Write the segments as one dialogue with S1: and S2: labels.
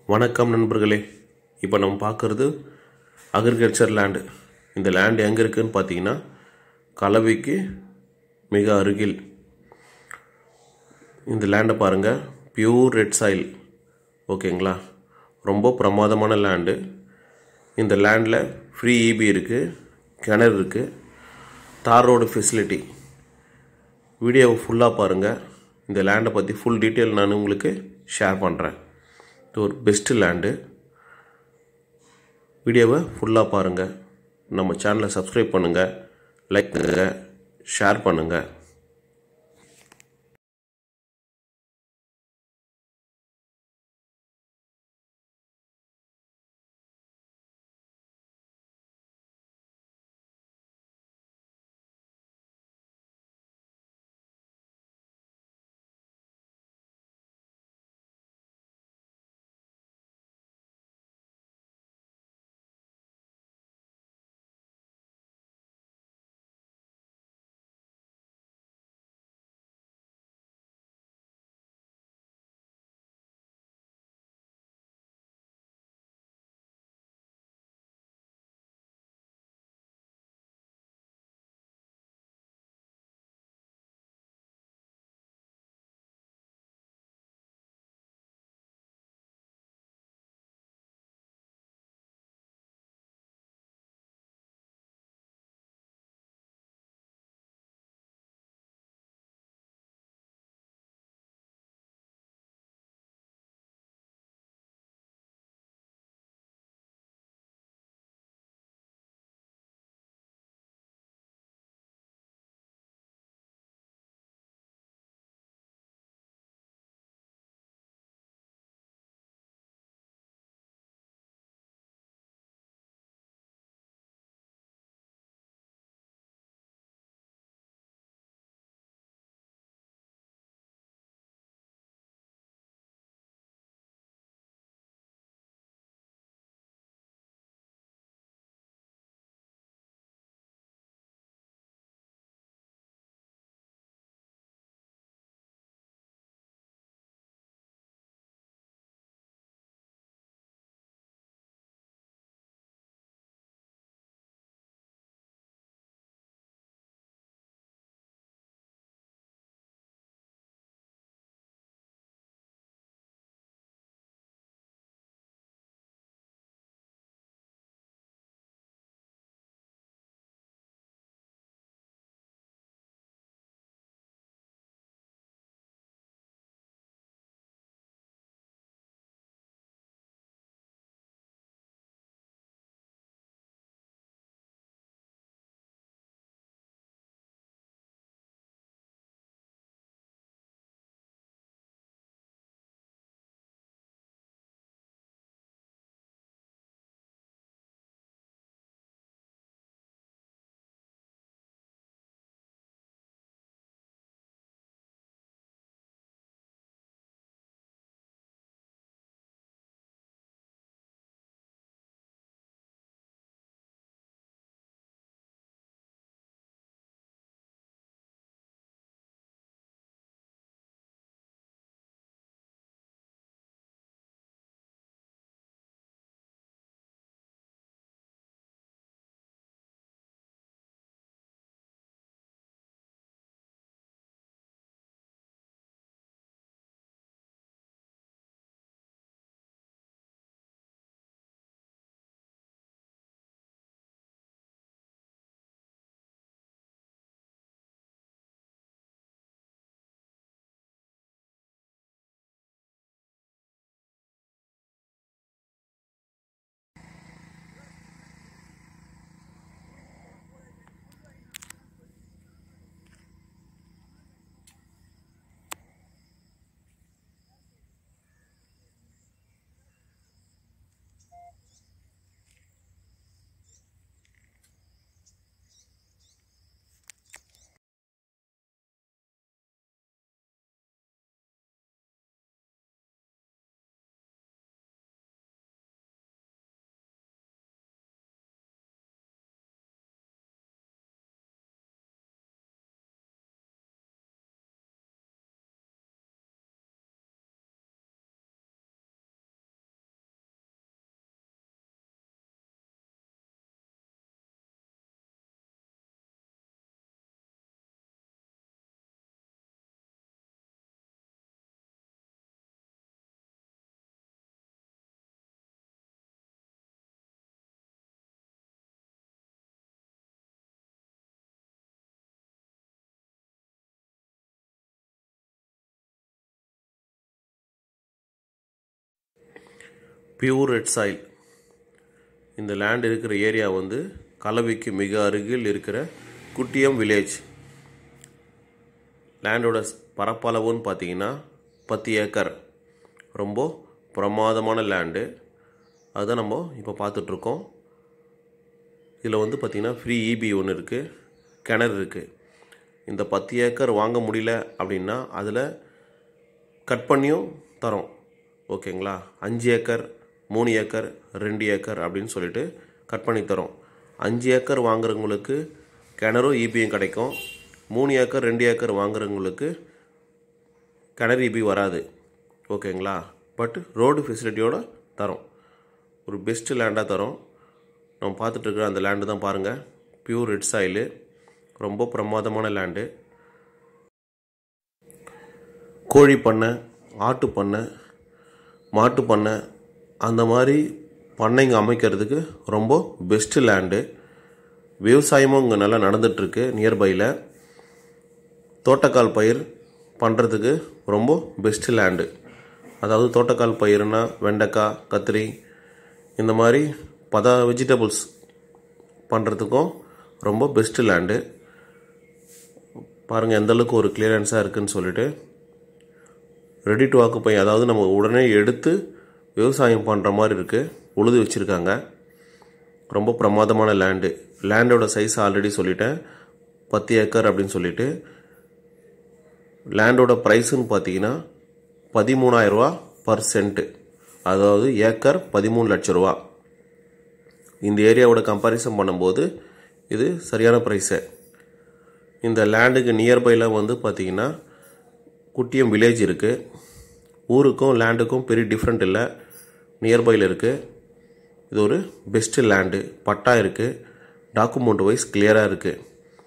S1: வணக்கம் நண்பர்களே இப்போ நம்ம பார்க்குறது அக்ரிகல்ச்சர் லேண்டு இந்த லேண்ட் எங்கே இருக்குதுன்னு பார்த்தீங்கன்னா கலவைக்கு மிக அருகில் இந்த லேண்டை பாருங்கள் பியூர் ரெட் சாயில் ஓகேங்களா ரொம்ப பிரமாதமான லேண்டு இந்த லேண்டில் ஃப்ரீ இபி இருக்குது கிணறு இருக்குது தார் ரோடு ஃபெசிலிட்டி வீடியோவை ஃபுல்லாக பாருங்கள் இந்த லேண்டை பற்றி ஃபுல் டீட்டெயில் நான் உங்களுக்கு ஷேர் பண்ணுறேன் இது ஒரு பெஸ்ட்டு லேண்டு வீடியோவை ஃபுல்லாக பாருங்கள் நம்ம சேனலை சப்ஸ்கிரைப் பண்ணுங்கள் லைக் பண்ணுங்கள் ஷேர் பண்ணுங்கள் பியூர் ரெட் சாயில் இந்த லேண்ட் இருக்கிற ஏரியா வந்து கலவைக்கு மிக அருகில் இருக்கிற குட்டியம் வில்லேஜ் லேண்டோட பரப்பளவுன்னு பார்த்தீங்கன்னா பத்து ஏக்கர் ரொம்ப பிரமாதமான லேண்டு அதுதான் நம்ம இப்போ பார்த்துட்ருக்கோம் இதில் வந்து பார்த்திங்கன்னா ஃப்ரீ இபி ஒன்று இருக்குது கிணறு இருக்குது இந்த பத்து ஏக்கர் வாங்க முடியல அப்படின்னா அதில் கட் பண்ணியும் தரோம் ஓகேங்களா அஞ்சு ஏக்கர் மூணு ஏக்கர் ரெண்டு ஏக்கர் அப்படின்னு சொல்லிட்டு கட் பண்ணி தரோம் அஞ்சு ஏக்கர் வாங்குறவங்களுக்கு கிணறும் இபியும் கிடைக்கும் மூணு ஏக்கர் ரெண்டு ஏக்கர் வாங்குறவங்களுக்கு கிணறு இபி வராது ஓகேங்களா பட் ரோடு ஃபெசிலிட்டியோட தரோம் ஒரு பெஸ்ட் லேண்டாக தரோம் நம்ம பார்த்துட்டு இருக்கிற அந்த லேண்டு தான் பாருங்கள் பியூர் ரெட் சாயிலு ரொம்ப பிரமாதமான லேண்டு கோழி பண்ணை ஆட்டு பண்ணை மாட்டு பண்ணை அந்த மாதிரி பண்ணைங்க அமைக்கிறதுக்கு ரொம்ப பெஸ்ட்டு லேண்டு விவசாயமும் இங்கே நல்லா நடந்துகிட்ருக்கு நியர்பையில் தோட்டக்கால் பயிர் பண்ணுறதுக்கு ரொம்ப பெஸ்ட்டு லேண்டு அதாவது தோட்டக்கால் பயிர்னா வெண்டைக்காய் கத்திரி இந்த மாதிரி பத வெஜிடபிள்ஸ் பண்ணுறதுக்கும் ரொம்ப பெஸ்ட்டு லேண்டு பாருங்கள் எந்தளவுக்கு ஒரு கிளியரன்ஸாக இருக்குதுன்னு சொல்லிட்டு ரெடி டு ஆக்குப்பை அதாவது நம்ம உடனே எடுத்து விவசாயம் பண்ணுற மாதிரி இருக்குது உழுது வச்சுருக்காங்க ரொம்ப பிரமாதமான லேண்டு லேண்டோட சைஸ் ஆல்ரெடி சொல்லிட்டேன் பத்து ஏக்கர் அப்படின்னு சொல்லிட்டு லேண்டோட ப்ரைஸுன்னு பார்த்தீங்கன்னா பதிமூணாயிரரூவா பர் சென்ட்டு அதாவது ஏக்கர் பதிமூணு லட்ச ரூபா இந்த ஏரியாவோட கம்பேரிசன் பண்ணும்போது இது சரியான ப்ரைஸு இந்த லேண்டுக்கு நியர்பையில் வந்து பார்த்திங்கன்னா குட்டியம் வில்லேஜ் இருக்குது ஊருக்கும் லேண்டுக்கும் பெரிய டிஃப்ரெண்ட் இல்லை நியர்பையில் இருக்குது இது ஒரு பெஸ்ட்டு லேண்டு பட்டா இருக்குது டாக்குமெண்ட் வைஸ் கிளியராக இருக்குது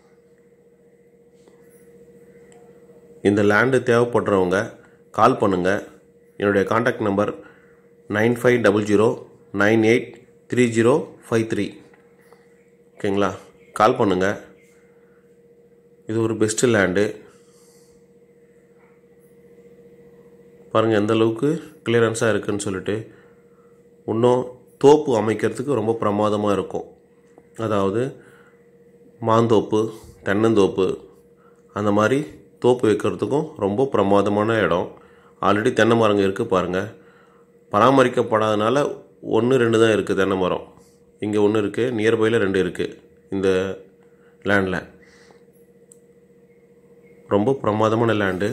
S1: இந்த லேண்டு தேவைப்படுறவங்க கால் பண்ணுங்கள் என்னுடைய contact number nine five double zero nine eight three zero five three ஓகேங்களா கால் பண்ணுங்கள் இது ஒரு பெஸ்ட்டு லேண்டு பாருங்கள் எந்த அளவுக்கு கிளியரன்ஸாக இருக்குன்னு சொல்லிட்டு இன்னும் தோப்பு அமைக்கிறதுக்கு ரொம்ப பிரமாதமாக இருக்கும் அதாவது மாந்தோப்பு தென்னந்தோப்பு அந்த மாதிரி தோப்பு வைக்கிறதுக்கும் ரொம்ப பிரமாதமான இடம் ஆல்ரெடி தென்னை மரங்க இருக்குது பாருங்கள் பராமரிக்கப்படாதனால ஒன்று ரெண்டு தான் இருக்குது தென்னை மரம் இங்கே ஒன்று இருக்குது நியர்பையில் ரெண்டு இருக்குது இந்த லேண்டில் ரொம்ப பிரமாதமான லேண்டு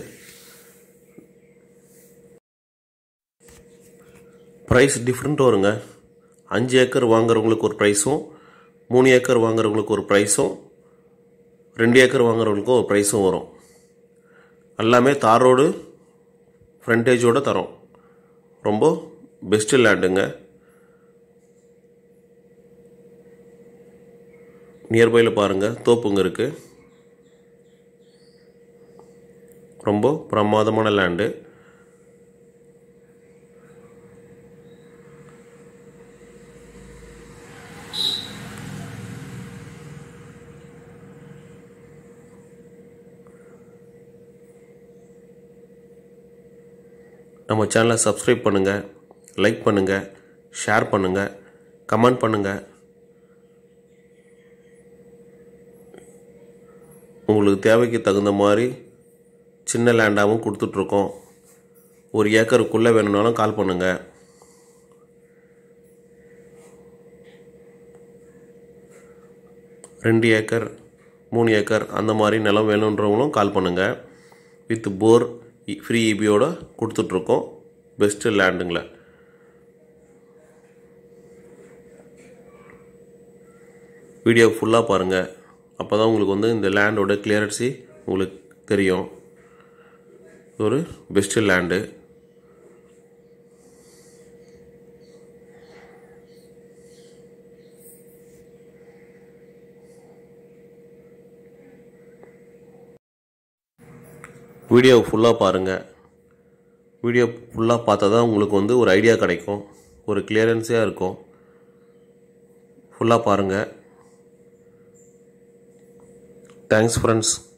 S1: ப்ரைஸ் டிஃப்ரெண்ட் வருங்க அஞ்சு ஏக்கர் வாங்குறவங்களுக்கு ஒரு ப்ரைஸும் மூணு ஏக்கர் வாங்குறவங்களுக்கு ஒரு ப்ரைஸும் ரெண்டு ஏக்கர் வாங்குறவங்களுக்கும் ஒரு ப்ரைஸும் வரும் எல்லாமே தார் ரோடு ஃப்ரண்டேஜோடு தரோம் ரொம்ப பெஸ்ட்டு லேண்டுங்க நியர்பையில் பாருங்கள் தோப்புங்க இருக்குது ரொம்ப பிரமாதமான லேண்டு நம்ம சேனலை சப்ஸ்கிரைப் பண்ணுங்கள் லைக் பண்ணுங்கள் ஷேர் பண்ணுங்கள் கமெண்ட் பண்ணுங்கள் உங்களுக்கு தேவைக்கு தகுந்த மாதிரி சின்ன லேண்டாகவும் கொடுத்துட்ருக்கோம் ஒரு ஏக்கருக்குள்ளே வேணும்னாலும் கால் பண்ணுங்கள் ரெண்டு ஏக்கர் மூணு ஏக்கர் அந்த மாதிரி நிலம் வேணுன்றவங்களும் கால் பண்ணுங்கள் வித் போர் ஃப்ரீ இபியோட கொடுத்துட்ருக்கோம் பெஸ்ட்டு லேண்டுங்கள வீடியோ ஃபுல்லாக பாருங்கள் அப்போ தான் உங்களுக்கு வந்து இந்த லேண்டோட கிளியரன்சி உங்களுக்கு தெரியும் ஒரு பெஸ்ட்டு லேண்டு வீடியோ ஃபுல்லாக பாருங்கள் வீடியோ ஃபுல்லாக பார்த்தா தான் உங்களுக்கு வந்து ஒரு ஐடியா கிடைக்கும் ஒரு கிளியரன்ஸாக இருக்கும் ஃபுல்லாக பாருங்கள் தேங்க்ஸ் ஃப்ரெண்ட்ஸ்